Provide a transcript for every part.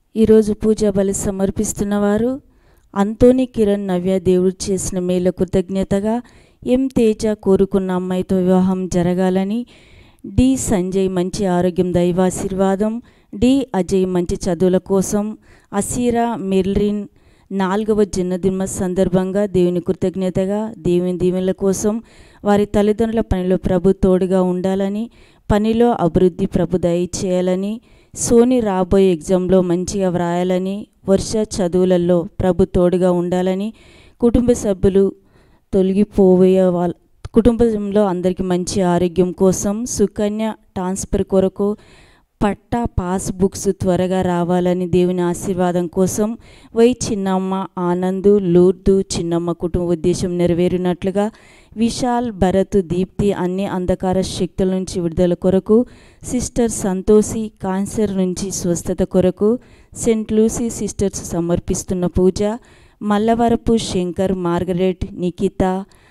ఈరోజు పూజా బలి సమర్పిస్తున్న వారు అంతోని కిరణ్ నవ్య దేవుడు చేసిన మేలు కృతజ్ఞతగా ఎం తేజ కోరుకున్న అమ్మాయితో వివాహం జరగాలని డి సంజయ్ మంచి ఆరోగ్యం దైవాశీర్వాదం డి అజయ్ మంచి చదువుల కోసం అసీరా మెర్లిన్ నాలుగవ జన్మదిన సందర్భంగా దేవుని కృతజ్ఞతగా దేవుని దీవెనల కోసం వారి తల్లిదండ్రుల పనిలో ప్రభు తోడుగా ఉండాలని పనిలో అభివృద్ధి ప్రభు దయచేయాలని సోని రాబోయే ఎగ్జామ్లో మంచిగా వ్రాయాలని వర్ష చదువులలో ప్రభు తోడుగా ఉండాలని కుటుంబ సభ్యులు తొలగిపోయే వాళ్ళ కుటుంబంలో అందరికీ మంచి ఆరోగ్యం కోసం సుకన్య ట్రాన్స్ఫర్ కొరకు పట్టా పాస్ బుక్స్ త్వరగా రావాలని దేవుని ఆశీర్వాదం కోసం వై చిన్నమ్మ ఆనందు లూర్దు చిన్నమ్మ కుటుంబ ఉద్దేశం నెరవేరినట్లుగా విశాల్ భరత్ దీప్తి అన్ని అంధకార శక్తుల నుంచి విడుదల కొరకు సిస్టర్ సంతోషి కాన్సర్ నుంచి స్వస్థత కొరకు సెంట్ లూసీ సిస్టర్స్ సమర్పిస్తున్న పూజ మల్లవరపు శంకర్ మార్గరెట్ నిఖిత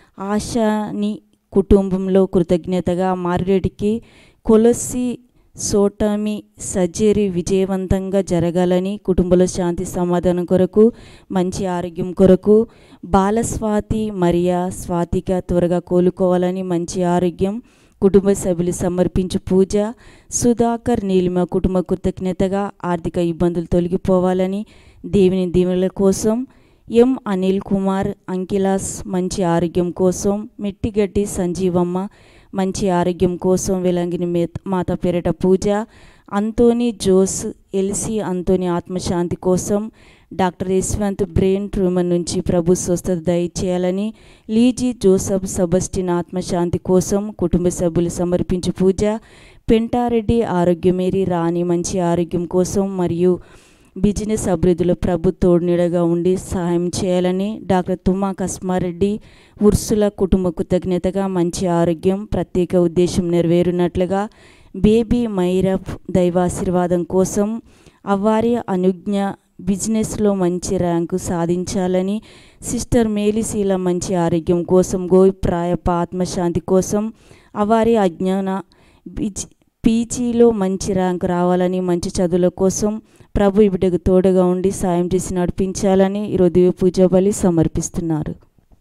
ఆశాని కుటుంబంలో కృతజ్ఞతగా మార్గరెట్కి కొలసి సోటమి సర్జరీ విజయవంతంగా జరగాలని కుటుంబంలో శాంతి సమాధానం కొరకు మంచి ఆరోగ్యం కొరకు బాలస్వాతి మరియా స్వాతిక త్వరగా కోలుకోవాలని మంచి ఆరోగ్యం కుటుంబ సభ్యులు సమర్పించు పూజ సుధాకర్ నీలిమ కుటుంబ కృతజ్ఞతగా ఆర్థిక ఇబ్బందులు తొలగిపోవాలని దేవుని దీవెనల కోసం ఎం అనిల్ కుమార్ అంకిలాస్ మంచి ఆరోగ్యం కోసం మిట్టిగడ్డి సంజీవమ్మ మంచి ఆరోగ్యం కోసం వెలంగిని మే- మాత పేరిట పూజ అంతోని జోస్ ఎల్సి అంతోని ఆత్మశాంతి కోసం డాక్టర్ యశ్వంత్ బ్రెయిన్ ట్రూమర్ నుంచి ప్రభు స్వస్థత దయచేయాలని లీజీ జోసఫ్ సబస్టిన్ ఆత్మశాంతి కోసం కుటుంబ సభ్యులు సమర్పించు పూజ పెంటారెడ్డి ఆరోగ్యమేరి రాణి మంచి ఆరోగ్యం కోసం మరియు బిజినెస్ అభివృద్ధిలో ప్రభు తోడునీడగా ఉండి సహాయం చేయాలని డాక్టర్ తుమ్మా కస్మారెడ్డి ఉర్సుల కుటుంబ కృతజ్ఞతగా మంచి ఆరోగ్యం ప్రత్యేక ఉద్దేశం నెరవేరునట్లుగా బేబీ మైరఫ్ దైవాశీర్వాదం కోసం అవ్వారి అనుజ్ఞ బిజినెస్లో మంచి ర్యాంకు సాధించాలని సిస్టర్ మేలిశీల మంచి ఆరోగ్యం కోసం గోప్రాయప ఆత్మశాంతి కోసం అవారి అజ్ఞాన బిజ్ పీజీలో మంచి ర్యాంక్ రావాలని మంచి చదువుల కోసం ప్రభు ఈ బిడ్డకు తోడుగా ఉండి సాయం చేసి నడిపించాలని ఈరోజు పూజ బలి సమర్పిస్తున్నారు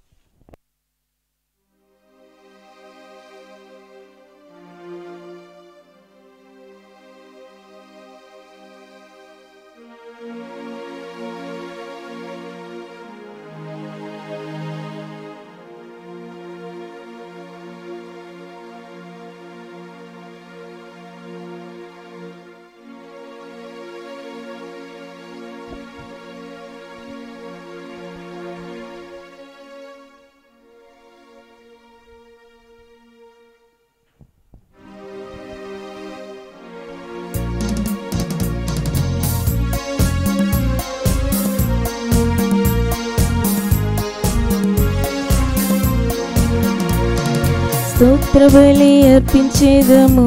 స్తోత్ర బలి అర్పించేదము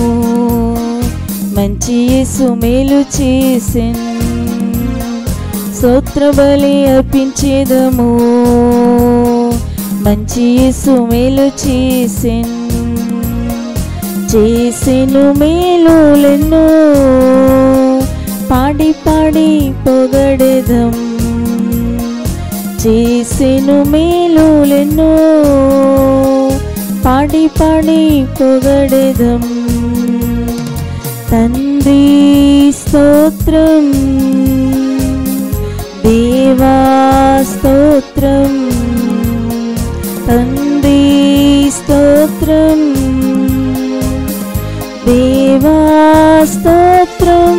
మంచి యేసు మేలు చేసెన్ స్తోత్ర బలి అర్పించేదము మంచి యేసు మేలు చేసెన్ చేసెను మేలులెన్నో పాడి పాడి పొగడెదం చేసెను మేలులెన్నో పాడి పాడి పొగడెదం తండ్రి స్తోత్రం దేవా స్తోత్రం తండ్రి స్తోత్రం దేవా స్తోత్రం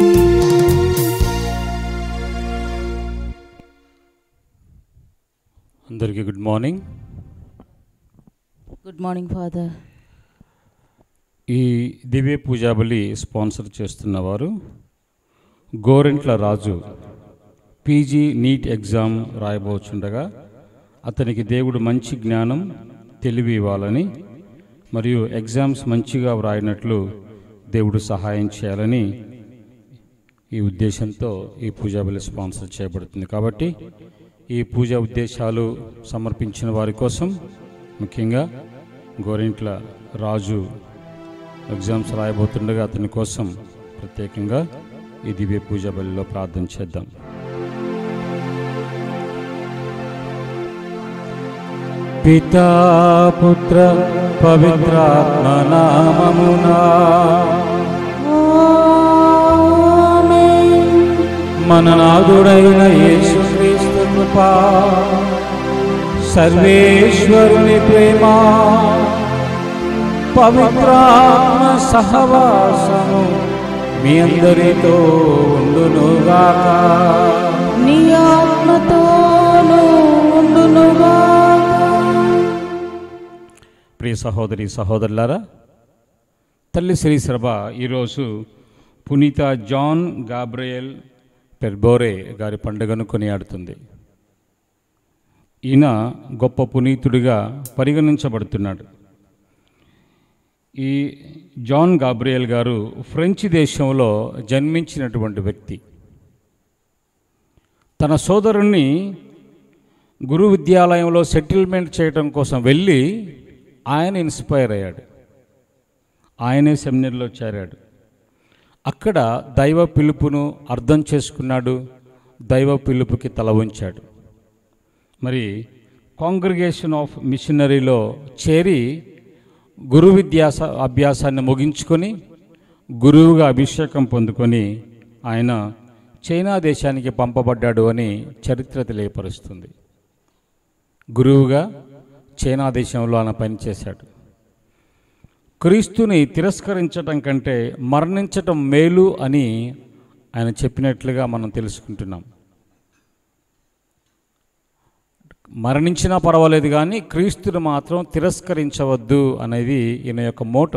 అందరికీ good morning good morning father ఈ దివ్య పూజాబలి స్పాన్సర్ చేస్తున్నవారు Gorantla Raju PG NEET exam రాయబోచుండగా అతనికి దేవుడు మంచి జ్ఞానం తెలివి ఇవ్వాలని మరియు ఎగ్జామ్స్ మంచిగా వ్రాయినట్లు దేవుడు సహాయం చేయాలని ఈ ఉద్దేశంతో ఈ పూజాబలి స్పాన్సర్ చేయబడుతుంది కాబట్టి ఈ పూజా ఉద్దేశాలు సమర్పించిన వారి కోసం ముఖ్యంగా గోరింట్ల రాజు ఎగ్జామ్స్ రాయబోతుండగా అతని కోసం ప్రత్యేకంగా ఈ దివ్య పూజ బలిలో ప్రార్థన చేద్దాం పితా పుత్ర పవిత్రాత్మ నామమునా మన నాథుడైన యేసుక్రీస్తు కృపా సర్వేశ్వరుని ప్రేమ పవిత్రాత్మ సహవాసము మీ అందరితో ఉండునుగాక నీ ఆత్మతోనూ ఉండునుగా ప్రియ సహోదరి సహోదరులారా తల్లి శ్రీ సభ ఈరోజు పునీత జాన్ గాబ్రియల్ పెర్బోరే గారి పండుగను కొనియాడుతుంది ఈయన గొప్ప పునీతుడిగా పరిగణించబడుతున్నాడు ఈ జాన్ గాబ్రియల్ గారు ఫ్రెంచ్ దేశంలో జన్మించినటువంటి వ్యక్తి తన సోదరుణ్ణి గురు విద్యాలయంలో సెటిల్మెంట్ చేయడం కోసం వెళ్ళి ఆయన ఇన్స్పైర్ అయ్యాడు ఆయనే సెమినర్లో చేరాడు అక్కడ దైవ పిలుపును అర్థం చేసుకున్నాడు దైవ పిలుపుకి తల ఉంచాడు మరి కాంగ్రిగేషన్ ఆఫ్ మిషనరీలో చేరి గురు విద్యాస అభ్యాసాన్ని ముగించుకొని గురువుగా అభిషేకం పొందుకొని ఆయన చైనా దేశానికి పంపబడ్డాడు అని చరిత్ర తెలియపరుస్తుంది గురువుగా చైనా దేశంలో ఆయన పనిచేశాడు క్రీస్తుని తిరస్కరించటం కంటే మరణించటం మేలు అని ఆయన చెప్పినట్లుగా మనం తెలుసుకుంటున్నాం మరణించినా పర్వాలేదు కానీ క్రీస్తుని మాత్రం తిరస్కరించవద్దు అనేది ఈయన యొక్క మోటో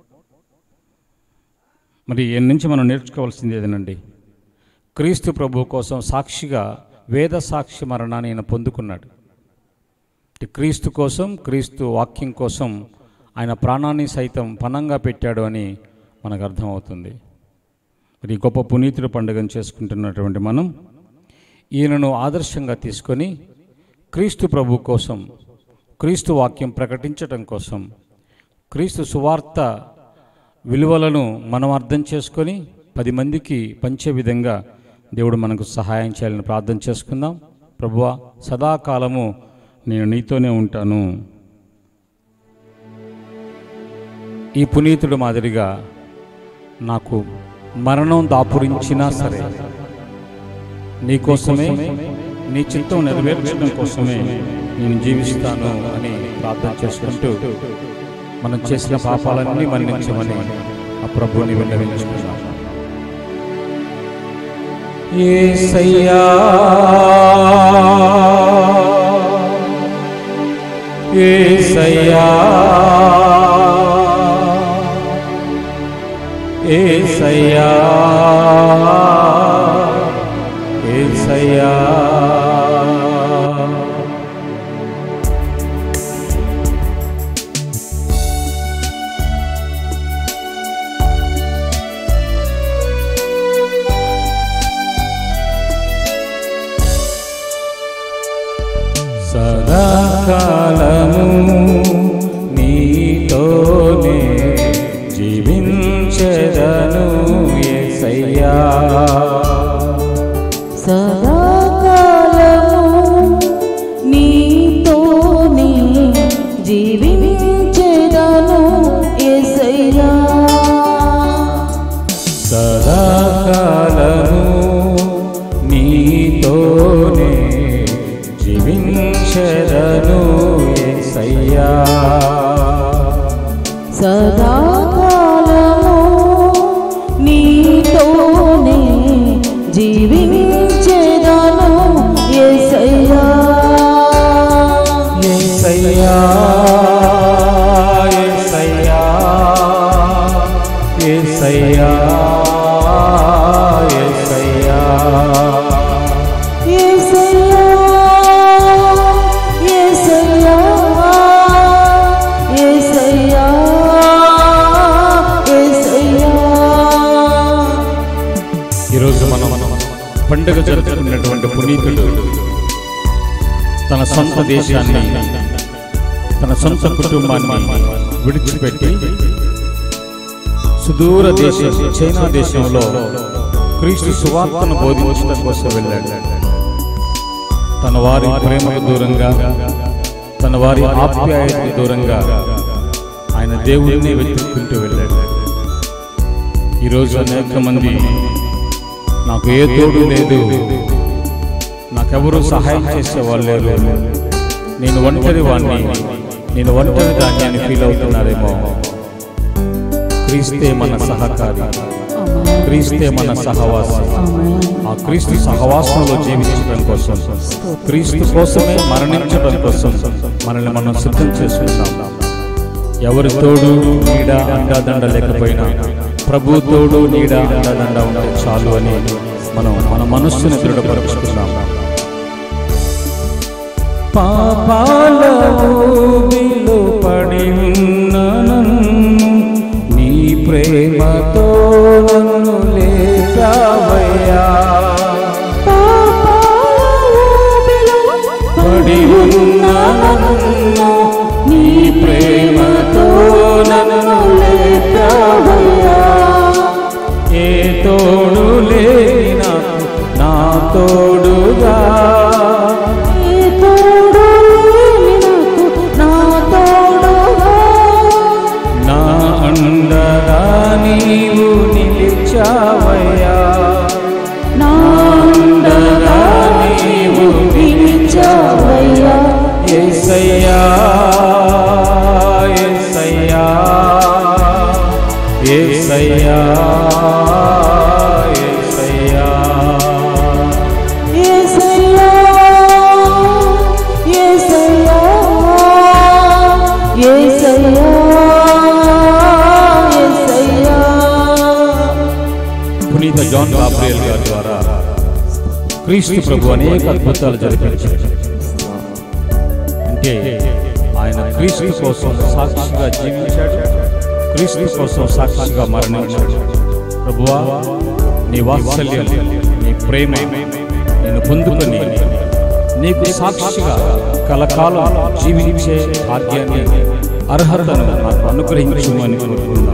మరి ఈయన నుంచి మనం నేర్చుకోవాల్సింది ఏదేనండి క్రీస్తు ప్రభు కోసం సాక్షిగా వేద సాక్షి మరణాన్ని ఈయన పొందుకున్నాడు అంటే క్రీస్తు కోసం క్రీస్తు వాక్యం కోసం ఆయన ప్రాణాన్ని సైతం పణంగా పెట్టాడు అని మనకు అర్థమవుతుంది మరి ఈ గొప్ప పునీతుడి పండుగను చేసుకుంటున్నటువంటి మనం ఈయనను ఆదర్శంగా తీసుకొని క్రీస్తు ప్రభు కోసం క్రీస్తు వాక్యం ప్రకటించటం కోసం క్రీస్తు సువార్త విలువలను మనం అర్థం చేసుకొని పది మందికి పంచే విధంగా దేవుడు మనకు సహాయం చేయాలని ప్రార్థన చేసుకుందాం ప్రభువా సదాకాలము నేను నీతోనే ఉంటాను ఈ పునీతుడు మాదిరిగా నాకు మరణం దాపురించినా సరే నీకోసమే నీ చిత్తం నెరవేర్చడం కోసమే నేను జీవిస్తాను అని ప్రార్థన చేసుకుంటూ మనం చేసిన పాపాలన్నీ మన్నించమని ఆ ప్రభుని విన్నవించుకున్నాం ఏసయ్యా ఏసయ్యా ఏసయ్యా ఏసయ్యా సదాకాలము నీతోనే జీవించెదను యేసయ్యా సదాకాలము నీతోనే జీవించెదను యేసయ్యా సదాకాలము నీతోనే జీవించెదను యేసయ్యా సదాకాలము నీతోనే జీవించెదను యేసయ్యా యేసయ్యా యేసయ్యా యేసయ్యా యేసయ్యా యేసయ్యా యేసయ్యా యేసయ్యా యేసయ్యా ఈరోజు మనం పండుగ జరుపుకున్నటువంటి పునీతుడు తన సొంత దేశాన్ని తన సొంత కుటుంబాన్ని విడిచిపెట్టి సుదూర దేశం చైనా దేశంలో క్రీస్తు సువార్తను బోధించడం కోసం వెళ్ళాడు తన వారి ప్రేమకు దూరంగా తన వారి ఆప్యాయతకు దూరంగా ఆయన దేవుడిని వెతుక్కుంటూ వెళ్ళాడు ఈరోజు అనేక మంది నాకు ఏ తోడు లేదు నాకెవరు సహాయం చేసేవాళ్ళు లేరు నేను ఒంటరి వాణ్ణి నేను ఒంటరి దాన్ని అని ఫీల్ అవుతున్నారేమో క్రీస్తే మన సహకారి క్రీస్తే మన సహవాసి ఆ క్రీస్తు సహవాసంలో జీవించడం కోసం క్రీస్తు కోసమే మరణించడం కోసం మనల్ని మనం సిద్ధం చేసుకుంటాం ఎవరి తోడు నీడ అండాదండ లేకపోయినా ప్రభు తోడు నీడ అండాదండ ఉంటే చాలు అని మనం మన మనస్సుని దృఢపరుచుకుందాం పాపాల ఊబిలో పడి ఉన్న నన్ను నీ ప్రేమతో నన్ను లేపావయ్యా పడి ఉన్న నన్ను నీ ప్రేమతో నన్ను లేపావయ్యా ఏ తోడు లేని నాకు నా తోడుగా నా అండగా నీవు నిలిచావయ్యా అండగా నీవు నిలిచావయ్యా యేసయ్యా యేసయ్యా యేసయ్యా యేసయ్యా పునీత జాన్ గాబ్రియల్ గారి ద్వారా క్రీస్తు ప్రభు అనేక అద్భుతాలు జరిపించారు అంటే ఆయన క్రీస్తు కోసం సాక్షిగా జీవించాడు క్రీస్తు కోసం సాక్షిగా మరణించాడు ప్రభువా నీ వాత్సల్యం నీ ప్రేమ నేను పొందుకొని నీకు సాక్షిగా కలకాలం జీవించే భాగ్యాన్ని అర్హతను నాకు అనుగ్రహించమని కోరుకుందాం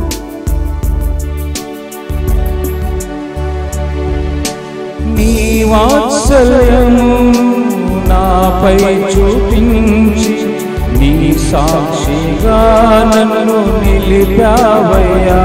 నీ వాత్సల్యము నాపై చూపించి నీ సాక్షిగా నన్ను నిలిపావయ్యా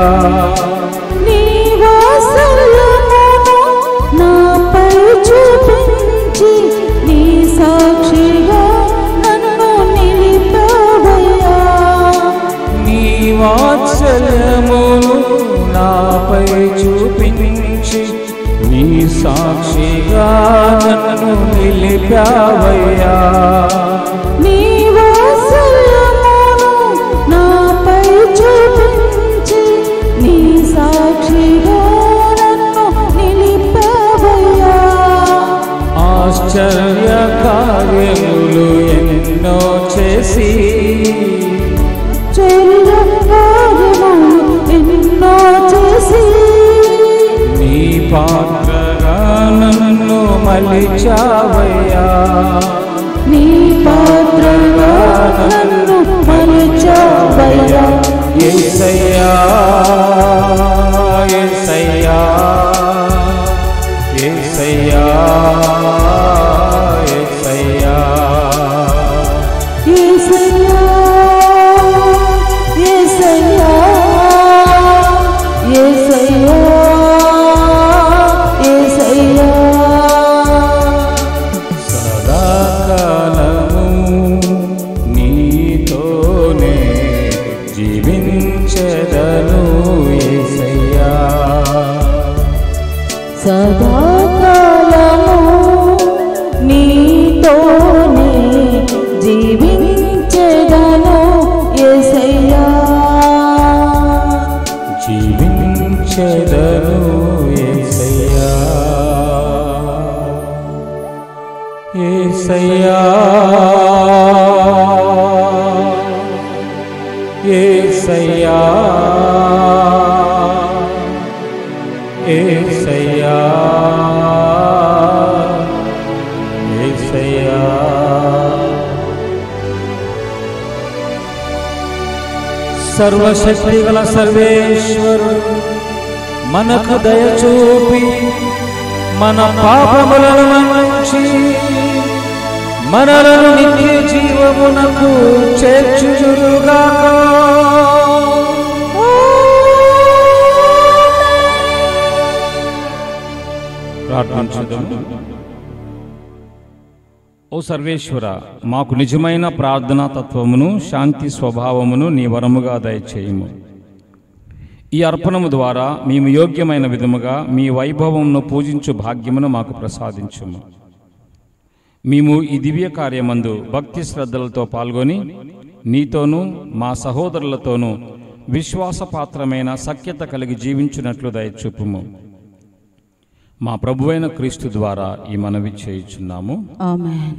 నాపై చూపించి నీ సాక్షిగా నన్ను నిలిపావయ్యా నీ వాత్సల్యమును నాపై చూపించి నీ సాక్షిగా నన్ను నిలిపావయ్యా నీ వాత్సల్యమును నాపై చూపించి నీ సాక్షిగా నన్ను నిలిపావయ్యా ఆశ్చర్య కార్యములు ఎన్నో చేసి చర్య కార్యములు ఎన్నో చేసి నీ పాత్రగా నన్ను మలిచావయ్యా నీ పాత్రగా నన్ను మలిచావయ్యా యేసయ్యా యేసయ్యా యేసయ్యా యేసయ్యా యేసయ్యా యేసయ్యా యేసయ్యా యేసయ్యా సదాకాలము నీతోనే జీవించెదను యేసయ్యా సదాకాలము నీతోనే జీవించెదను యేసయ్యా జీవించెదను యేసయ్యా యేసయ్యా యేసయ్యా యేసయ్యా యేసయ్యా సర్వశక్తి గల సర్వేశ్వరుడు మనకు దయచూపి మన పాపములను మన్నించి మనలను నిత్య జీవమునకు చేర్చుగాక ప్రార్థించుదాము ఓ సర్వేశ్వర మాకు నిజమైన ప్రార్థనా తత్వమును శాంతి స్వభావమును నీ వరముగా దయచేయము ఈ అర్పణము ద్వారా మేము యోగ్యమైన విధముగా మీ వైభవమును పూజించు భాగ్యమును మాకు ప్రసాదించుము మేము ఈ దివ్య కార్యమందు భక్తి శ్రద్ధలతో పాల్గొని నీతోనూ మా సహోదరులతోనూ విశ్వాసపాత్రమైన సఖ్యత కలిగి జీవించున్నట్లు దయచూపుము మా ప్రభువైన క్రీస్తు ద్వారా ఈ మనవి చేయుచున్నాము ఆమెన్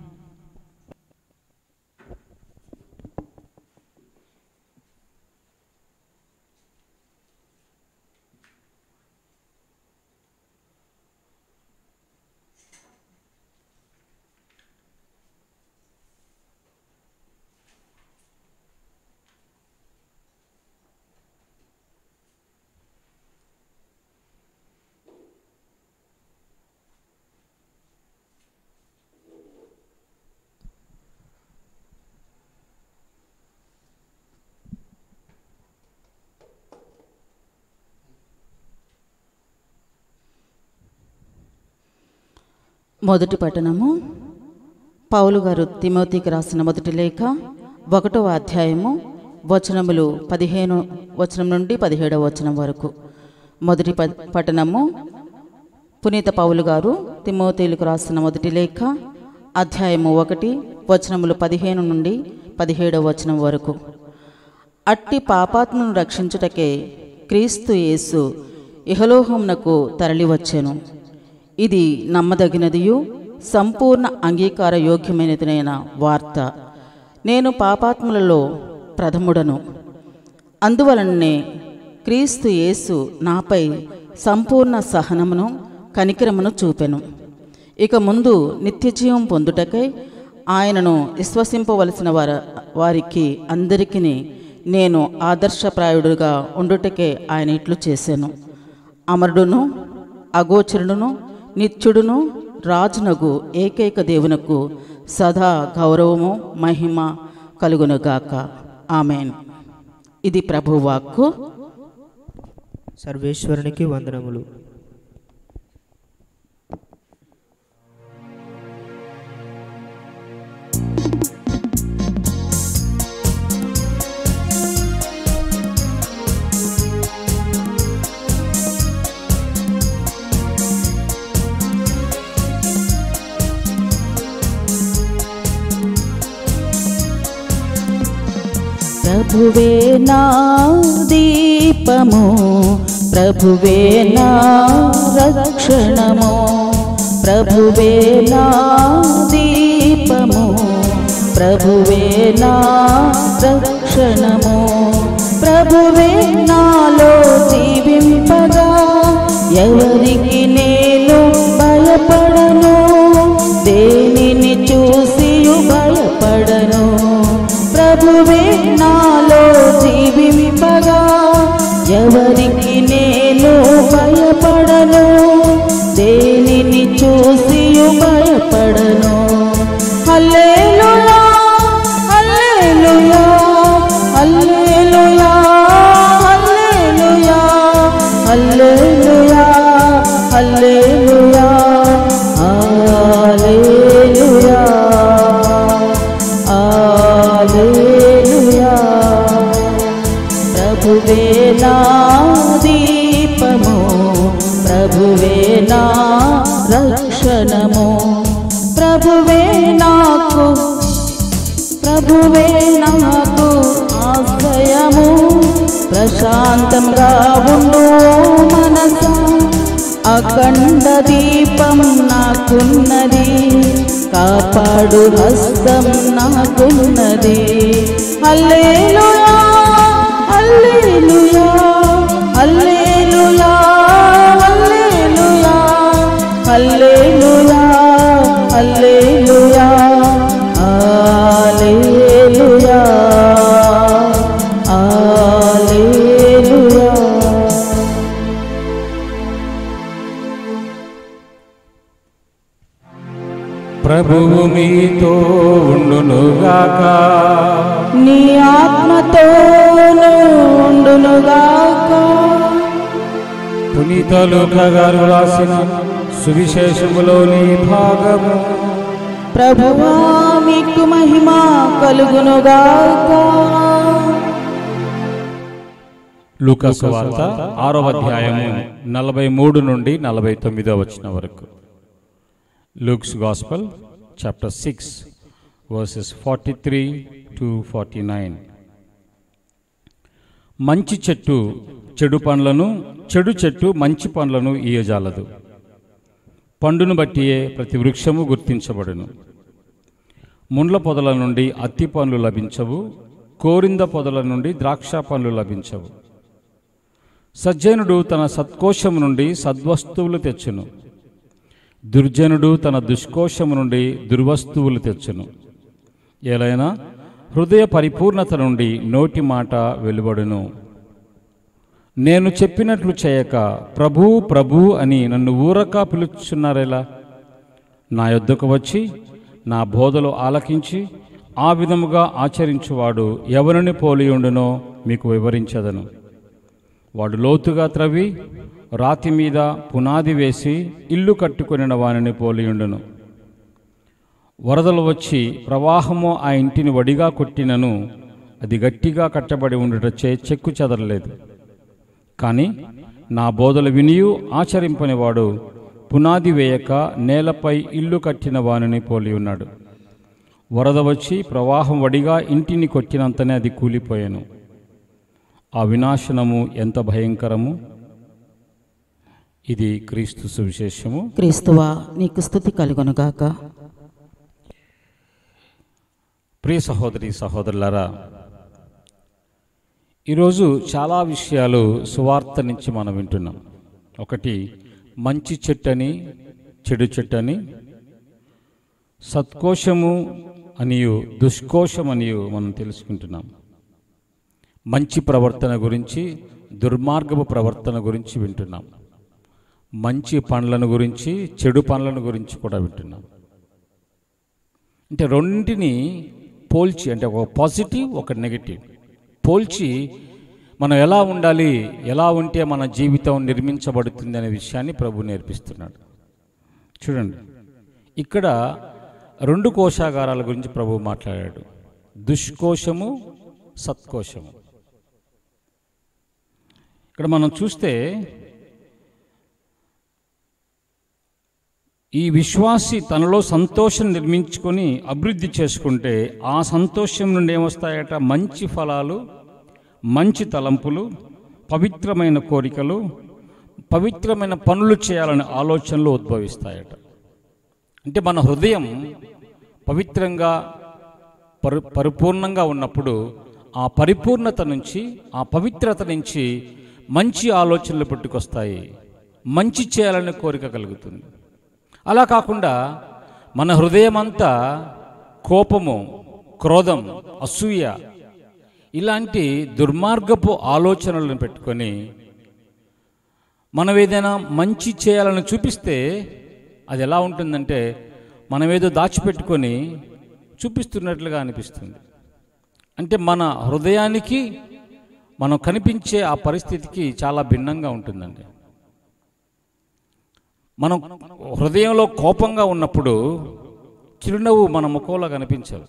మొదటి పట్టణము పౌలు గారు తిమోతికి రాసిన మొదటి లేఖ ఒకటవ అధ్యాయము వచనములు పదిహేను వచనం నుండి పదిహేడవ వచనం వరకు మొదటి ప పట్టణము పునీత పౌలు గారు తిమోతేలకు రాసిన మొదటి లేఖ అధ్యాయము ఒకటి వచనములు పదిహేను నుండి పదిహేడవ వచనం వరకు అట్టి పాపాత్మను రక్షించుటకే క్రీస్తు యేసు ఇహలోహమునకు తరలివచ్చెను ఇది నమ్మదగినదియు సంపూర్ణ అంగీకార యోగ్యమైనదినైన వార్త నేను పాపాత్ములలో ప్రథముడను అందువలననే క్రీస్తు యేసు నాపై సంపూర్ణ సహనమును కనికరమును చూపెను ఇక ముందు నిత్యజీవం పొందుటకై ఆయనను విశ్వసింపవలసిన వార వారికి అందరికీ నేను ఆదర్శప్రాయుడుగా ఉండుటకే ఆయన ఇట్లు చేశాను అమరుడును అగోచరుడును నిత్యుడును రాజునగు ఏకైక దేవునకు సదా గౌరవము మహిమ కలుగునుగాక ఆమెన్ ఇది ప్రభువాక్కు సర్వేశ్వరునికి వందనములు ప్రభువే నా దీపము ప్రభువే నా రక్షణము ప్రభువే నా దీపము ప్రభువే నా రక్షణము ప్రభువే నాలో జీవింపగా ఎవరికి నేను భయపడను దేనిని చూసి భయపడను ప్రభువే నాలో జీవింపగా ఎవరికి నేను భయపడను దేనిని చూసి భయపడను హల్లెలూయా హల్లెలూయా హల్లెలూయా హల్లెలూయా హల్లెలూయా హల్లెలూయా హల్లెలూయా హల్లెలూయా ప్రభువే నా దీపము ప్రభువే నా రక్షణము ప్రభువే నాకు ప్రభువే నాకు ఆశ్రయము ప్రశాంతంగా ఉండు మనస అఖండ దీపం నాకున్నది కాపాడు హస్తం నాకున్నది హల్లెలూయా హల్లెలూయా హల్లెలూయా హల్లెలూయా హల్లెలూయా హల్లెలూయా హల్లెలూయా హల్లెలూయా మీతో ఉండునుగాక నీ ఆత్మతోను ఉండునుగాక పునీత లూకా గారు రాసిన సువిశేషములోని భాగము ప్రభువా మీకు మహిమ కలుగునుగాక లూకాసు వార్త ఆరవ అధ్యాయము నలభై మూడు నుండి నలభై తొమ్మిదో వచ్చిన వరకు Luke's gospel chapter six verses forty three to forty nine మంచి చెట్టు చెడు పండ్లను చెడు చెట్టు మంచి పండ్లను ఇయ్యజాలదు పండును బట్టియే ప్రతి వృక్షము గుర్తించబడును ముండ్ల పొదల నుండి అత్తి పండ్లు లభించవు కోరింద పొదల నుండి ద్రాక్ష పండ్లు లభించవు సజ్జనుడు తన సత్కోశము నుండి సద్వస్తువులు తెచ్చును దుర్జనుడు తన దుష్కోశము నుండి దుర్వస్తువులు తెచ్చును ఏలైనా హృదయ పరిపూర్ణత నుండి నోటి మాట వెలువడును నేను చెప్పినట్లు చేయక ప్రభు ప్రభు అని నన్ను ఊరక పిలుచున్నారెలా నా యొద్దకు వచ్చి నా బోధలు ఆలకించి ఆ విధముగా ఆచరించువాడు ఎవరిని పోలియుండునో మీకు వివరించదను వాడు లోతుగా త్రవ్వి రాతి మీద పునాది వేసి ఇల్లు కట్టుకొనిన వానిని పోలియుండును వరదలు వచ్చి ప్రవాహము ఆ ఇంటిని వడిగా కొట్టినను అది గట్టిగా కట్టబడి ఉండుటచే చెక్కు చెదరలేదు కానీ నా బోధలు వినియు ఆచరింపనివాడు పునాది వేయక నేలపై ఇల్లు కట్టిన వానిని పోలి ఉన్నాడు వరద వచ్చి ప్రవాహం వడిగా ఇంటిని కొట్టినంతనే అది కూలిపోయాను ఆ వినాశనము ఎంత భయంకరము ఇది క్రీస్తు సువిశేషము క్రీస్తువా నీకు స్థుతి కలుగునుగాక ప్రియ సహోదరి సహోదరులారా ఈరోజు చాలా విషయాలు సువార్త నుంచి మనం వింటున్నాం ఒకటి మంచి చెట్టని చెడు చెట్టని సత్కోశము అనియు దుష్కోశం అనియు మనం తెలుసుకుంటున్నాం మంచి ప్రవర్తన గురించి దుర్మార్గపు ప్రవర్తన గురించి వింటున్నాం మంచి పండ్లను గురించి చెడు పండ్లను గురించి కూడా వింటున్నాం అంటే రెండింటిని పోల్చి అంటే ఒక పాజిటివ్ ఒక నెగటివ్ పోల్చి మనం ఎలా ఉండాలి ఎలా ఉంటే మన జీవితం నిర్మించబడుతుంది అనే విషయాన్ని ప్రభు నేర్పిస్తున్నాడు చూడండి ఇక్కడ రెండు కోశాగారాల గురించి ప్రభు మాట్లాడాడు దుష్కోశము సత్కోశము ఇక్కడ మనం చూస్తే ఈ విశ్వాసి తనలో సంతోషం నిర్మించుకొని అభివృద్ధి చేసుకుంటే ఆ సంతోషం నుండి ఏమొస్తాయట మంచి ఫలాలు మంచి తలంపులు పవిత్రమైన కోరికలు పవిత్రమైన పనులు చేయాలనే ఆలోచనలు ఉద్భవిస్తాయట అంటే మన హృదయం పవిత్రంగా పరి పరిపూర్ణంగా ఉన్నప్పుడు ఆ పరిపూర్ణత నుంచి ఆ పవిత్రత నుంచి మంచి ఆలోచనలు పుట్టుకొస్తాయి మంచి చేయాలనే కోరిక కలుగుతుంది అలా కాకుండా మన హృదయం అంతా కోపము క్రోధం అసూయ ఇలాంటి దుర్మార్గపు ఆలోచనలను పెట్టుకొని మనం ఏదైనా మంచి చేయాలని చూపిస్తే అది ఎలా ఉంటుందంటే మనం ఏదో దాచిపెట్టుకొని చూపిస్తున్నట్లుగా అనిపిస్తుంది అంటే మన హృదయానికి మనం కనిపించే ఆ పరిస్థితికి చాలా భిన్నంగా ఉంటుందండి మనం హృదయంలో కోపంగా ఉన్నప్పుడు చిరునవ్వు మన ముఖంలో కనిపించదు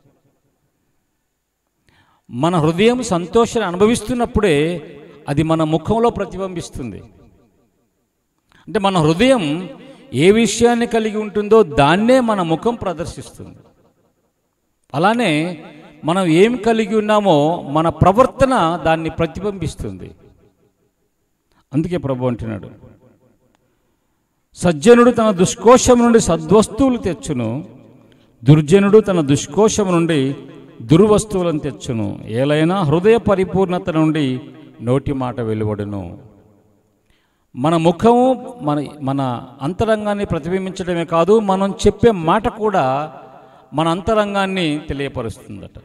మన హృదయం సంతోషాన్ని అనుభవిస్తున్నప్పుడే అది మన ముఖంలో ప్రతిబింబిస్తుంది అంటే మన హృదయం ఏ విషయాన్ని కలిగి ఉంటుందో దాన్నే మన ముఖం ప్రదర్శిస్తుంది అలానే మనం ఏం కలిగి ఉన్నామో మన ప్రవర్తన దాన్ని ప్రతిబింబిస్తుంది అందుకే ప్రభు అంటున్నాడు సజ్జనుడు తన దుష్కోశం నుండి సద్వస్తువులు తెచ్చును దుర్జనుడు తన దుష్కోశం నుండి దుర్వస్తువులను తెచ్చును ఏలైనా హృదయ పరిపూర్ణత నుండి నోటి మాట వెలువడును మన ముఖము మన మన అంతరంగాన్ని ప్రతిబింబించడమే కాదు మనం చెప్పే మాట కూడా మన అంతరంగాన్ని తెలియపరుస్తుందట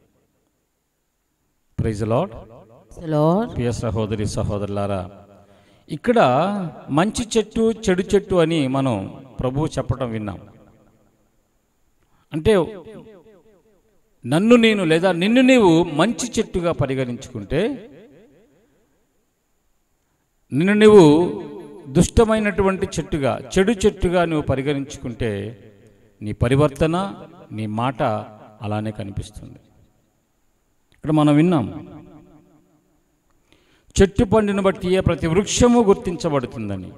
ప్రైజ్ లాడ్ లార్డ్ ప్రియ సహోదరి సహోదరులారా ఇక్కడ మంచి చెట్టు చెడు చెట్టు అని మనం ప్రభువు చెప్పడం విన్నాం అంటే నన్ను నేను లేదా నిన్ను నీవు మంచి చెట్టుగా పరిగణించుకుంటే నిన్ను నీవు దుష్టమైనటువంటి చెట్టుగా చెడు చెట్టుగా నువ్వు పరిగణించుకుంటే నీ పరివర్తన నీ మాట అలానే కనిపిస్తుంది ఇక్కడ మనం విన్నాం చెట్టు పండును బట్టి ప్రతి వృక్షము గుర్తించబడుతుందని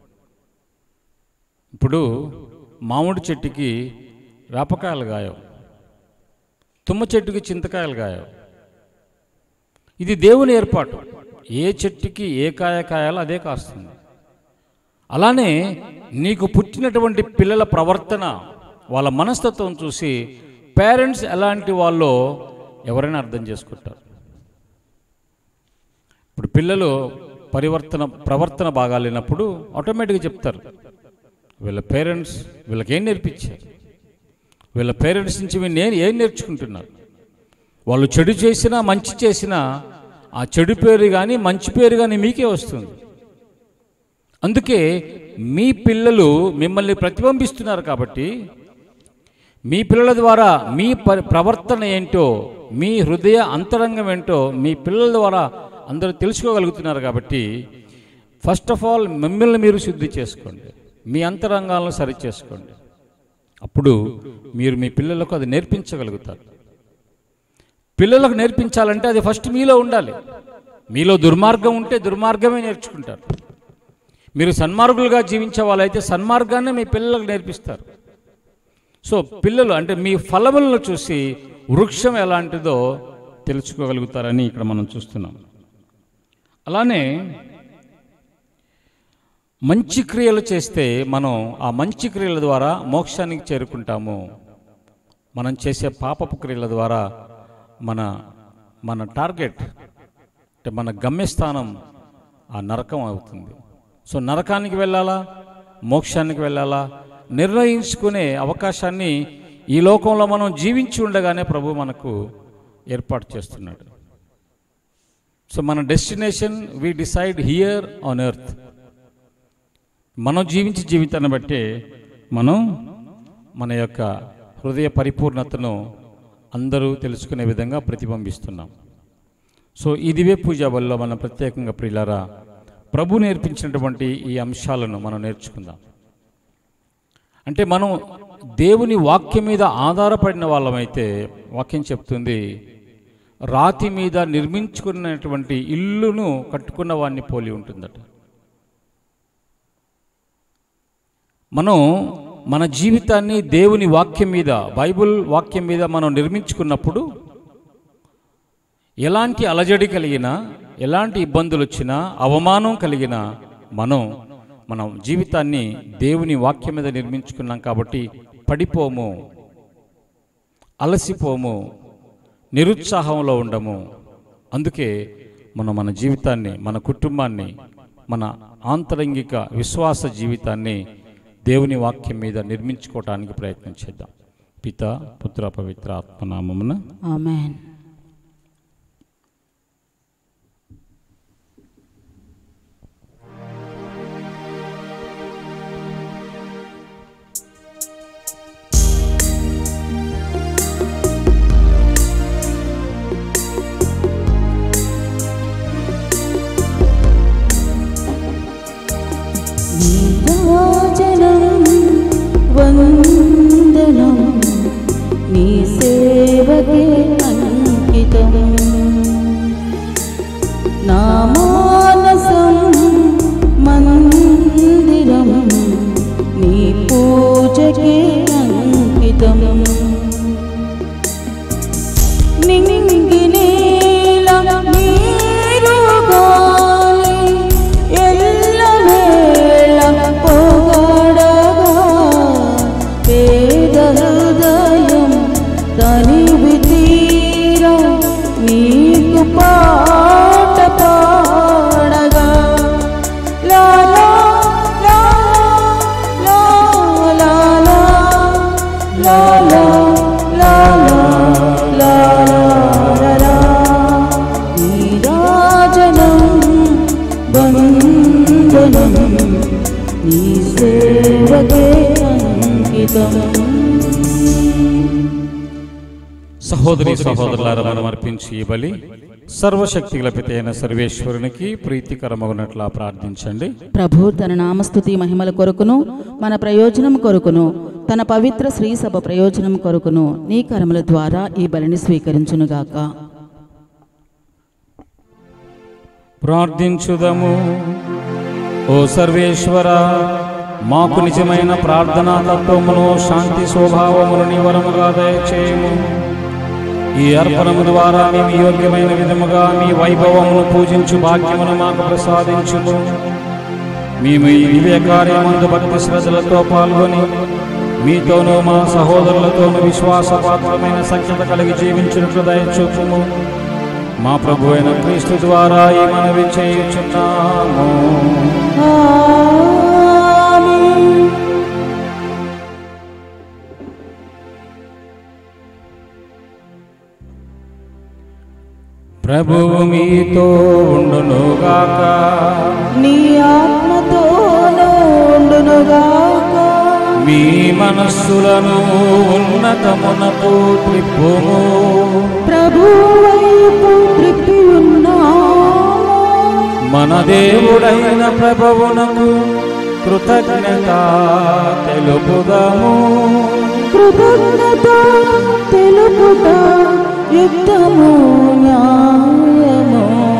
ఇప్పుడు మామిడి చెట్టుకి వేపకాయలు గాయవు తుమ్మ చెట్టుకి చింతకాయలు గాయవు ఇది దేవుని ఏర్పాటు ఏ చెట్టుకి ఏ కాయ కాయాలో అదే కాస్తుంది అలానే నీకు పుట్టినటువంటి పిల్లల ప్రవర్తన వాళ్ళ మనస్తత్వం చూసి పేరెంట్స్ ఎలాంటి వాళ్ళో ఎవరైనా అర్థం చేసుకుంటారు ఇప్పుడు పిల్లలు పరివర్తన ప్రవర్తన బాగాలేనప్పుడు ఆటోమేటిక్గా చెప్తారు వీళ్ళ పేరెంట్స్ వీళ్ళకి ఏం నేర్పించారు వీళ్ళ పేరెంట్స్ నుంచి వీళ్ళు నేను ఏం నేర్చుకుంటున్నారు వాళ్ళు చెడు చేసినా మంచి చేసినా ఆ చెడు పేరు కానీ మంచి పేరు కానీ మీకే వస్తుంది అందుకే మీ పిల్లలు మిమ్మల్ని ప్రతిబింబిస్తున్నారు కాబట్టి మీ పిల్లల ద్వారా మీ పరి ప్రవర్తన ఏంటో మీ హృదయ అంతరంగం ఏంటో మీ పిల్లల ద్వారా అందరూ తెలుసుకోగలుగుతున్నారు కాబట్టి ఫస్ట్ ఆఫ్ ఆల్ మిమ్మల్ని మీరు శుద్ధి చేసుకోండి మీ అంతరంగాలను సరి చేసుకోండి అప్పుడు మీరు మీ పిల్లలకు అది నేర్పించగలుగుతారు పిల్లలకు నేర్పించాలంటే అది ఫస్ట్ మీలో ఉండాలి మీలో దుర్మార్గం ఉంటే దుర్మార్గమే నేర్చుకుంటారు మీరు సన్మార్గులుగా జీవించే వాళ్ళైతే సన్మార్గాన్ని మీ పిల్లలకు నేర్పిస్తారు సో పిల్లలు అంటే మీ ఫలములను చూసి వృక్షం ఎలాంటిదో తెలుసుకోగలుగుతారని ఇక్కడ మనం చూస్తున్నాం అలానే మంచి క్రియలు చేస్తే మనం ఆ మంచి క్రియల ద్వారా మోక్షానికి చేరుకుంటాము మనం చేసే పాపపు క్రియల ద్వారా మన మన టార్గెట్ అంటే మన గమ్యస్థానం ఆ నరకం అవుతుంది సో నరకానికి వెళ్ళాలా మోక్షానికి వెళ్ళాలా నిర్ణయించుకునే అవకాశాన్ని ఈ లోకంలో మనం జీవించి ఉండగానే ప్రభు మనకు ఏర్పాటు చేస్తున్నాడు సో మన destination we decide here on earth మనం జీవించే జీవితాన్ని బట్టే మనం మన యొక్క హృదయ పరిపూర్ణతను అందరూ తెలుసుకునే విధంగా ప్రతిబింబిస్తున్నాం సో ఈ దివ్య పూజ వల్ల మనం ప్రత్యేకంగా ప్రియులారా ప్రభు నేర్పించినటువంటి ఈ అంశాలను మనం నేర్చుకుందాం అంటే మనం దేవుని వాక్యం మీద ఆధారపడిన వాళ్ళమైతే వాక్యం చెప్తుంది రాతి మీద నిర్మించుకున్నటువంటి ఇల్లును కట్టుకున్న వాడిని పోలి ఉంటుందట మనం మన జీవితాన్ని దేవుని వాక్యం మీద బైబిల్ వాక్యం మీద మనం నిర్మించుకున్నప్పుడు ఎలాంటి అలజడి కలిగినా ఎలాంటి ఇబ్బందులు వచ్చినా అవమానం కలిగినా మనం మన జీవితాన్ని దేవుని వాక్యం మీద నిర్మించుకున్నాం కాబట్టి పడిపోము అలసిపోము నిరుత్సాహంలో ఉండము అందుకే మనం మన జీవితాన్ని మన కుటుంబాన్ని మన ఆంతరంగిక విశ్వాస జీవితాన్ని దేవుని వాక్యం మీద నిర్మించుకోవటానికి ప్రయత్నం చేద్దాం పిత పుత్ర పవిత్ర ఆత్మనామమున ఆమెన్ నీరాజనం వందనం నీ సేవకే అంకితం నా మానసం మందిరం నీ పూజకే అంకితం నింగినేల నీరు గాలి ఎల్లవేళ పొగడగా పేద హృదయం తనివి తీరా నీకు పాట పాడగా లా లా లా లా లా లా లా లా లా లా లా లా నీరాజనం వందనం నీ సేవకే అంకితం సహోదరి సహోదరులారా మనం అర్పించి ఈ బలి సర్వశక్తి పిత అయిన సర్వేశ్వరునికి ప్రీతికరమగునట్లా ప్రార్థించండి ప్రభు తన నామస్తుతి మహిమల కొరకును మన ప్రయోజనం కొరకును తన పవిత్ర శ్రీ సభ ప్రయోజనం కొరకును నీ కర్మల ద్వారా ఈ బలిని స్వీకరించునుగాక ప్రార్థించుదము ఓ సర్వేశ్వర మాకు నిజమైన ప్రార్థనా తత్వమును శాంతి స్వభావమును నివరముగా దయచేయము ఈ అర్పణము ద్వారా మేము యోగ్యమైన విధముగా మీ వైభవమును పూజించు భాగ్యమును మాకు ప్రసాదించుము మేము ఈ దివ్య కార్యమందు భక్తి శ్రద్ధలతో పాల్గొని మీతోనూ మా సహోదరులతోనూ విశ్వాసపాత్రమైన సంఖ్యత కలిగి జీవించినట్లు దయచూపుము మా ప్రభు అయిన క్రీస్తు ద్వారా ఈ మనవి చేయుచున్నాము ప్రభువు మీతో ఉండునుగాక నీ ఆత్మతోనూ ఉండునుగాక మీ మనస్సులను ఉన్నతమునకు త్రిప్పుము ప్రభు వైపు త్రిప్పి ఉన్నాము మన దేవుడైన ప్రభువునకు కృతజ్ఞత తెలుపుదాము కృతజ్ఞత తెలుపుట యుద్ధము న్యాయము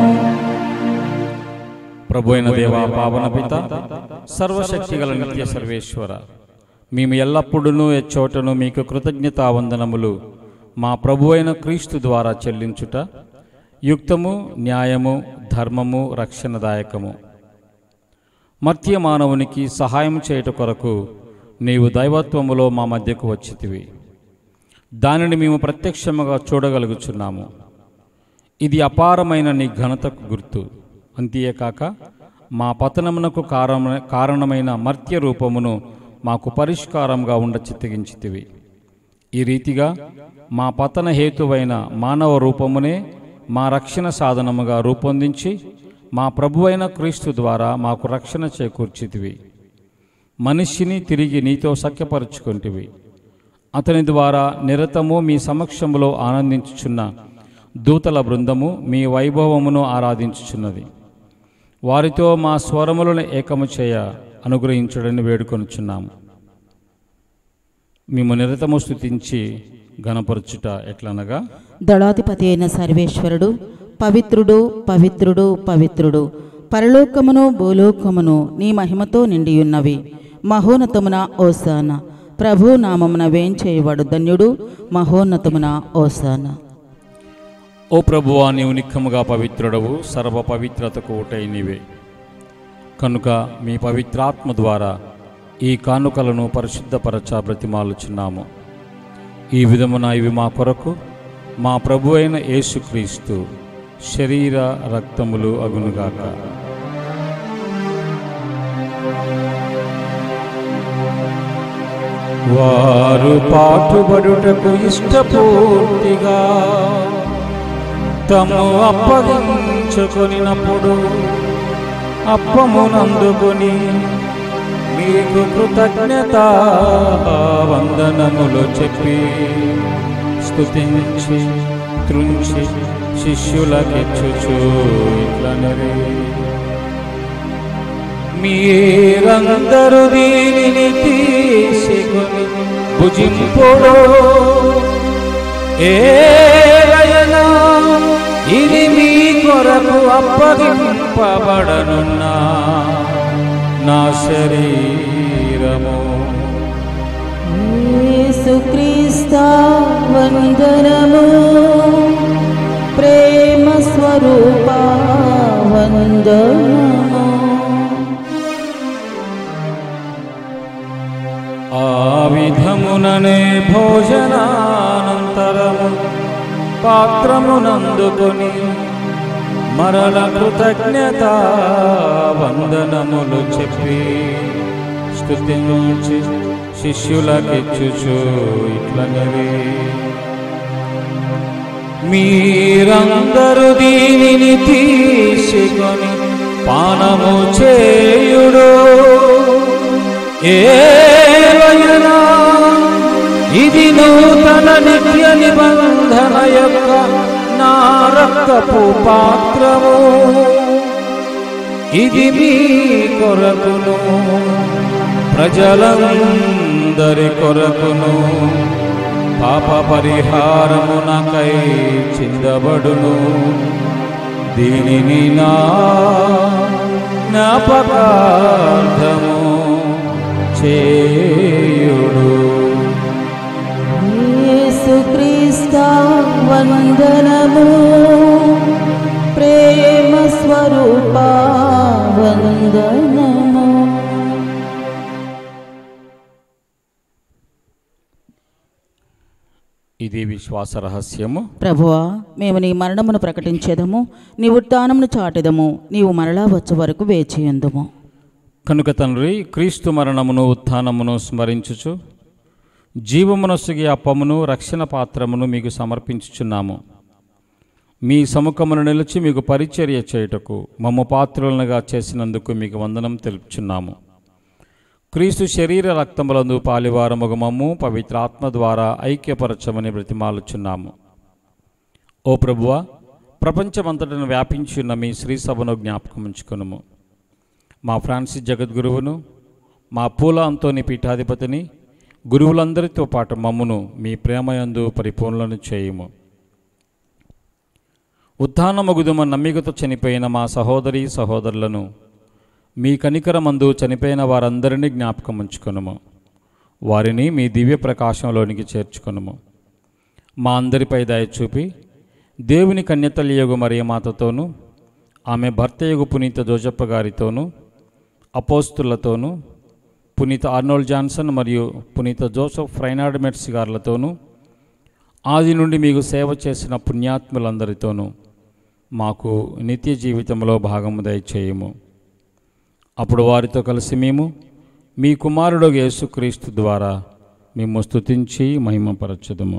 ప్రభు అయిన దేవా పావన పిత సర్వశక్తి గల నిత్య సర్వేశ్వర మేము ఎల్లప్పుడూ ఎచ్చోటను మీకు కృతజ్ఞతా వందనములు మా ప్రభు అయిన క్రీస్తు ద్వారా చెల్లించుట యుక్తము న్యాయము ధర్మము రక్షణదాయకము మర్త్య మానవునికి సహాయం చేయుట కొరకు నీవు దైవత్వములో మా మధ్యకు వచ్చితివి దానిని మేము ప్రత్యక్షముగా చూడగలుగుచున్నాము ఇది అపారమైన నీ ఘనతకు గుర్తు అంతేకాక మా పతనమునకు కారణ కారణమైన మర్త్య రూపమును మాకు పరిష్కారంగా ఉండ చిత్తగించితివి ఈ రీతిగా మా పతన హేతువైన మానవ రూపమునే మా రక్షణ సాధనముగా రూపొందించి మా ప్రభువైన క్రీస్తు ద్వారా మాకు రక్షణ చేకూర్చితివి మనిషిని తిరిగి నీతో సఖ్యపరుచుకుంటివి అతని ద్వారా నిరతము మీ సమక్షములో ఆనందించుచున్న దూతల బృందము మీ వైభవమును ఆరాధించుచున్నది వారితో మా స్వరములను ఏకము చేయ అనుగ్రహించుడని వేడుకొనుచున్నాము మేము నిరతము స్థుతించి గణపరచుట ఎట్లనగా దళాధిపతి అయిన సర్వేశ్వరుడు పవిత్రుడు పవిత్రుడు పవిత్రుడు పరలోకమును భూలోకమును నీ మహిమతో నిండియున్నవి మహోన్నతమున ఓసాన ప్రభు నామమున వేంచేయవాడు ధన్యుడు మహోన్నతమున ఓసాన ఓ ప్రభువా నీవు నిక్కముగా పవిత్రుడవు సర్వ పవిత్రతకు ఊటై నీవే కనుక మీ పవిత్రాత్మ ద్వారా ఈ కానుకలను పరిశుద్ధపరచ బ్రతిమాలుచున్నాము ఈ విధమున ఇవి మా కొరకు మా ప్రభు అయిన యేసుక్రీస్తు శరీర రక్తములు అగునుగాక వారు పాటుబడుటకు ఇష్టపూర్తిగా తము అప్పగించుకొనినప్పుడు అప్పమునందుకొని మీకు కృతజ్ఞత వందనములు చెప్పి స్తుతించి త్రుంచి శిష్యులకిచ్చుచు ఇట్లనరే మీరందరూ దీనిని తీసుకొని భుజింపుడు ఏలయనా ఇది మీ కొరకు అప్పగింపబడనున్న నా శరీరము యేసుక్రీస్త వందనము ప్రేమ స్వరూప వందనము ఆ విధముననే భోజనానంతరము పాత్రమునందుకొని మరల కృతజ్ఞత వందనములు చెప్పి స్తుతించి శిష్యులకిచ్చుచు ఇట్లనరి మీరందరూ దీనిని తీసుకొని పానము చేయుడు ఏలయనా ఇది నూతన నిత్య నిబంధన యొక్క నా రక్తపు పాత్రము ఇది మీ కొరకును ప్రజలందరి కొరకును పాప పరిహారమునకై చిందబడును దీనిని నా జ్ఞాపకార్థము చేయుడు యేసుక్రీస్త వందనము ప్రేమ స్వరూప వందనము ఇది విశ్వాస రహస్యము ప్రభువా మేము నీ మరణమును ప్రకటించేదము నీ ఉత్థానమును చాటెదము నీవు మరలా వచ్చే వరకు వేచియందుము కనుక తండ్రి క్రీస్తు మరణమును ఉత్థానమును స్మరించుచు జీవమునొసగి అప్పమును రక్షణ పాత్రమును మీకు సమర్పించుచున్నాము మీ సముఖమును నిలిచి మీకు పరిచర్య చేయుటకు మమ్మ పాత్రులనుగా చేసినందుకు మీకు వందనం తెలుపుచున్నాము క్రీస్తు శరీర రక్తములందు పాలివారముగ మమ్ము పవిత్రాత్మ ద్వారా ఐక్యపరచమని బ్రతిమాలుచున్నాము ఓ ప్రభువ ప్రపంచమంతటను వ్యాపించి ఉన్న మీ శ్రీ సభను జ్ఞాపకం ఉంచుకొనుము మా ఫ్రాన్సిస్ జగద్గురువును మా పూల అంతోని పీఠాధిపతిని గురువులందరితో పాటు మమ్మును మీ ప్రేమయందు పరిపూర్ణలను చేయుము ఉత్థానమగుదుమ నమ్మికతో చనిపోయిన మా సహోదరి సహోదరులను మీ కనికరమందు చనిపోయిన వారందరినీ జ్ఞాపకం ఉంచుకొనుము వారిని మీ దివ్య ప్రకాశంలోనికి చేర్చుకొనుము మా అందరిపై దయ చూపి దేవుని కన్యతల్యగు మరియమాతతోనూ ఆమె భర్తయగు పునీత జోజప్ప గారితోనూ అపోస్తులతోనూ పునీత ఆర్నోల్డ్ జాన్సన్ మరియు పునీత జోసెఫ్ ఫ్రైనార్డ్ మెట్స్ గారులతోనూ ఆది నుండి మీకు సేవ చేసిన పుణ్యాత్ములందరితోనూ మాకు నిత్య జీవితంలో భాగము దయచేయము అప్పుడు వారితో కలిసి మేము మీ కుమారుడు యేసుక్రీస్తు ద్వారా మేము స్తుతించి మహిమపరచుదము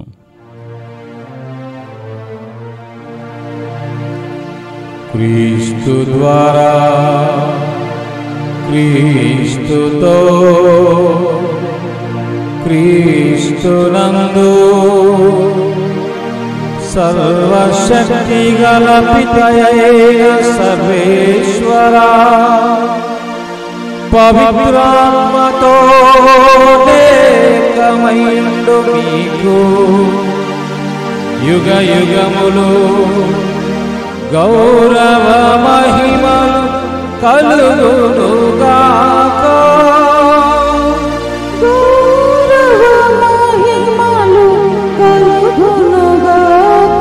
క్రీస్తు ద్వారా క్రీస్తుతో క్రీస్తునందు సర్వశక్తి గల పితయైన సర్వేశ్వరా పవిత్రాత్మతో ఏకమైండు మీకు యుగ యుగములు గౌరవ మహిమలు కలుగునుగాక గౌరవ మహిమలు కలుగునుగాక.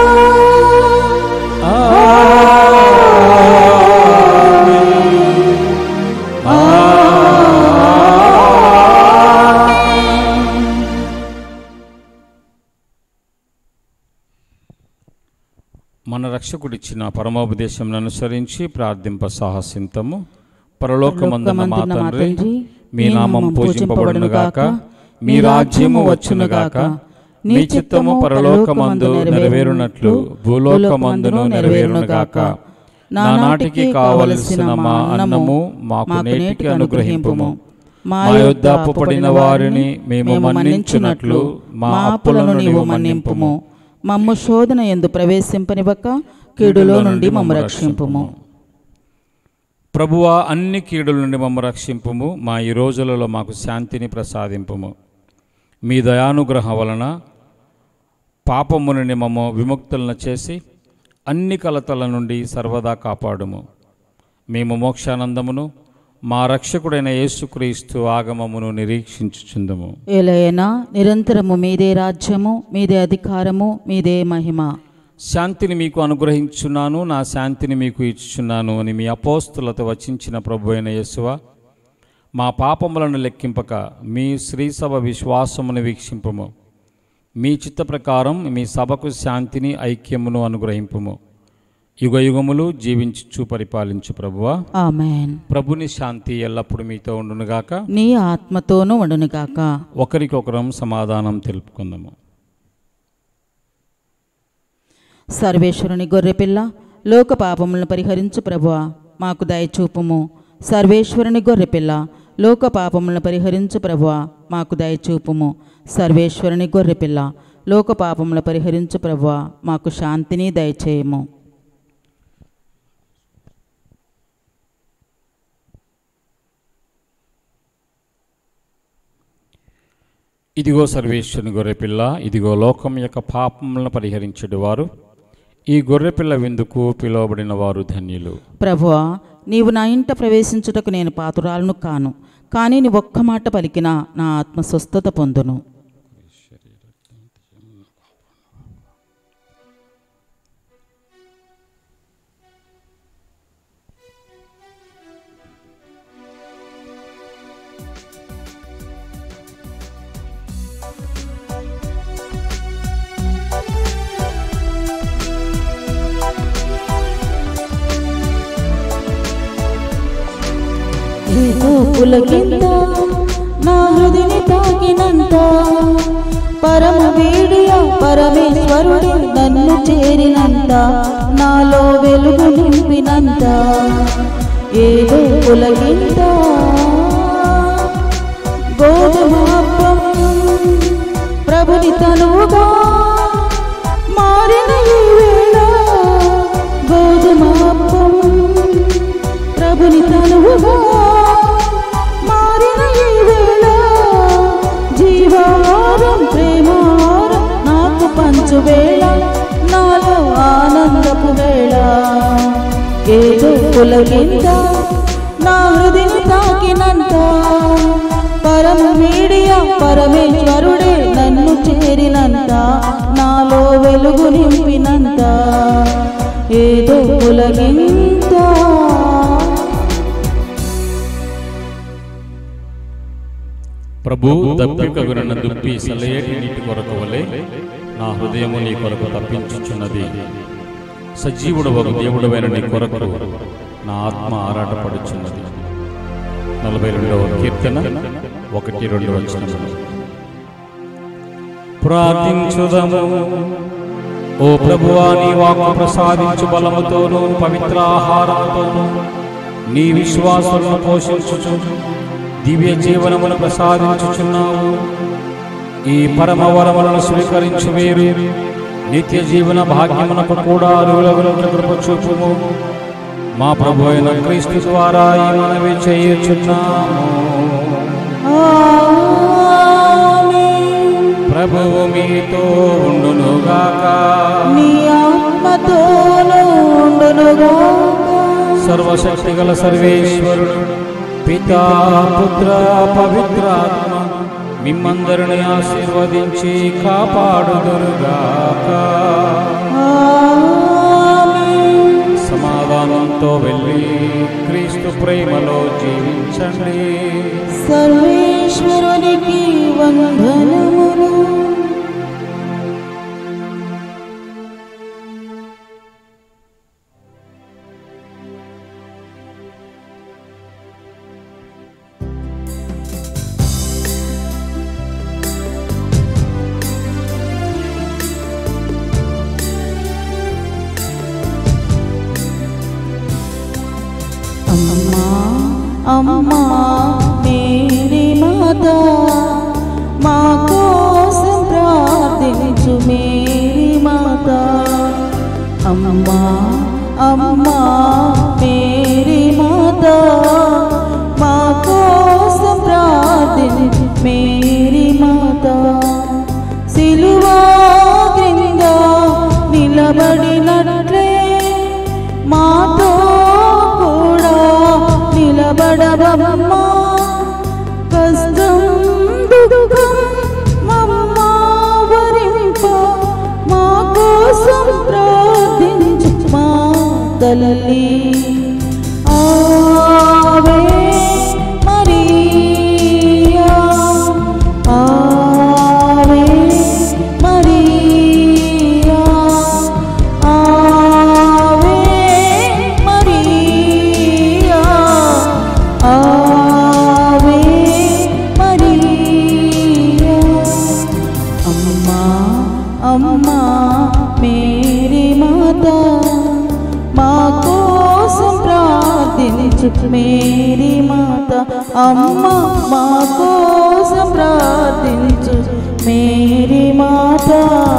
మన రక్షకుడిచ్చిన పరమోపదేశం అనుసరించి ప్రార్థింప సాహసింతము పరలోకమందున్న మా తండ్రి మీ నామం పూజింపబడునుగాక మీ రాజ్యము వచ్చునుగాక మీ చిత్తము పరలోకమందు నెరవేరునట్లు భూలోకమందును నెరవేరునుగాక నా నాటికి కావలసిన మా అన్నము మాకు నేటికి అనుగ్రహింపుము మా యొద్ద అప్పుపడిన వారిని మేము మన్నించున్నట్లు మా అప్పులను నీవు మన్నింపుము మమ్ము శోధన ఎందు ప్రవేశింపనివ్వక కీడులో నుండి మమ్ము రక్షింపుము ప్రభువా అన్ని కీడుల నుండి మమ్మ రక్షింపుము మా ఈ రోజులలో మాకు శాంతిని ప్రసాదింపుము మీ దయానుగ్రహం వలన పాపము నుండి మమ్మ విముక్తులను చేసి అన్ని కలతల నుండి సర్వదా కాపాడుము మేము మోక్షానందమును మా రక్షకుడైన యేసుక్రీస్తు ఆగమమును నిరీక్షించుచుందము ఏలైనా నిరంతరము మీదే రాజ్యము మీదే అధికారము మీదే మహిమ శాంతిని మీకు అనుగ్రహించున్నాను నా శాంతిని మీకు ఇచ్చుచున్నాను అని మీ అపోస్తులతో వచించిన ప్రభు అయిన యేసువ మా పాపములను లెక్కింపక మీ శ్రీసభ విశ్వాసమును వీక్షింపము మీ చిత్త ప్రకారం మీ సభకు శాంతిని ఐక్యమును అనుగ్రహింపుము యుగ యుగములు జీవించు పరిపాలించు ప్రభువా ఆమెన్ ప్రభుని శాంతి ఎల్లప్పుడూ మీతో ఉండునుగాక నీ ఆత్మతోనూ ఉండునుగాక ఒకరికొకరం సమాధానం తెలుపుకుందాము సర్వేశ్వరుని గొర్రెపిల్ల లోక పాపములను పరిహరించు ప్రభువా మాకు దయచూపుము సర్వేశ్వరుని గొర్రెపిల్ల లోక పాపములను పరిహరించు ప్రభువా మాకు దయచూపుము సర్వేశ్వరుని గొర్రెపిల్ల లోక పాపముల పరిహరించు ప్రభువా మాకు శాంతిని దయచేయము ఇదిగో సర్వేశ్వరుని గొర్రెపిల్ల ఇదిగో లోకం యొక్క పాపములను పరిహరించడు వారు ఈ గొర్రెపిల్ల విందుకు పిలువబడిన వారు ధన్యులు ప్రభువా నీవు నా ఇంట ప్రవేశించుటకు నేను పాతురాలను కాను కానీ నీ ఒక్క మాట పలికిన నా ఆత్మ స్వస్థత పొందును ఏదో పులకింత నా హృదిని తాకినంత పరమ వీడియ పరమేశ్వరుడు నన్ను చేరినంత నాలో వెలుగు నింపినంత ఏదో పులకింత గోధుమాపం ప్రభుని తనువుగా మారిన ఈ వేళ గోధుమాపం ప్రభుని తనువుగా మారిన ఈ వేళ జీవారం ప్రేమారం నాకు పంచు వేళ నాలో ఆనందపు వేళ ఏదో పులకింత నా హృదిని తాకినంత పరమ మీడియా పరమేశ్వరుడే నన్ను చేరినంత నాలో వెలుగు నింపినంత ఏదో పులకింత ప్రభు దప్పికగునన్న దుప్పి సలయేటి నీటి కొరకు వలె నా హృదయము నీ కొరకు తప్పించుచున్నది సజీవుడు ఒక దేవుడమైన నీ కొరకు నా ఆత్మ ఆరాటపడుచున్నది నలభై రెండవ కీర్తన ఒకటి రెండు వచనములు ప్రార్థించుదము ఓ ప్రభువా నీ వాక్కు ప్రసాదించు బలముతోనూ పవిత్ర ఆహారముతోనూ నీ విశ్వాసమును పోషించుచు దివ్య జీవనమును ప్రసాదించుచున్నావు ఈ పరమ వరములను స్వీకరించు వేరు నిత్య జీవన భాగ్యమునకు కూడా అరువులగులకు కృప చూపుము మా ప్రభు అయిన క్రీస్తు ద్వారా ఈ మనవి చేయుచున్నాము ఆమేన్. ప్రభువు మీతో ఉండునుగాక నీ ఆత్మతోనూ ఉండునుగాక. సర్వశక్తి గల సర్వేశ్వరుడు పితా పుత్ర పవిత్రాత్మ మిమ్మందరిని ఆశీర్వదించి కాపాడుదురుగాక ఆమేన్. సమాధానంతో వెళ్ళి క్రీస్తు ప్రేమలో జీవించండి సర్వేశ్వరునికి వందనములు అమ్మా అమ్మా మేరీ మాత మా కోసం ప్రార్థించు మేరీ మాత అమ్మా అమ్మా మేరీ మాత మా కోసం ప్రార్థించు మేరీ మాత సిలువా క్రింద నిలబడినట్లే మాతో కూడా నిలబడవమ్మా కష్టం దుఃఖం మమ్మావరింప మా కోసం ప్రార్థించు మా తల్లి ఆవే మరియా ఆవే మరియా ఆవే మరియా ఆవే మరియా అమ్మా అమ్మా మేరీ మాత మా కోసం ప్రార్థించు మేరీ మాత అమ్మ మా కోసం ప్రార్థించు मेरी माता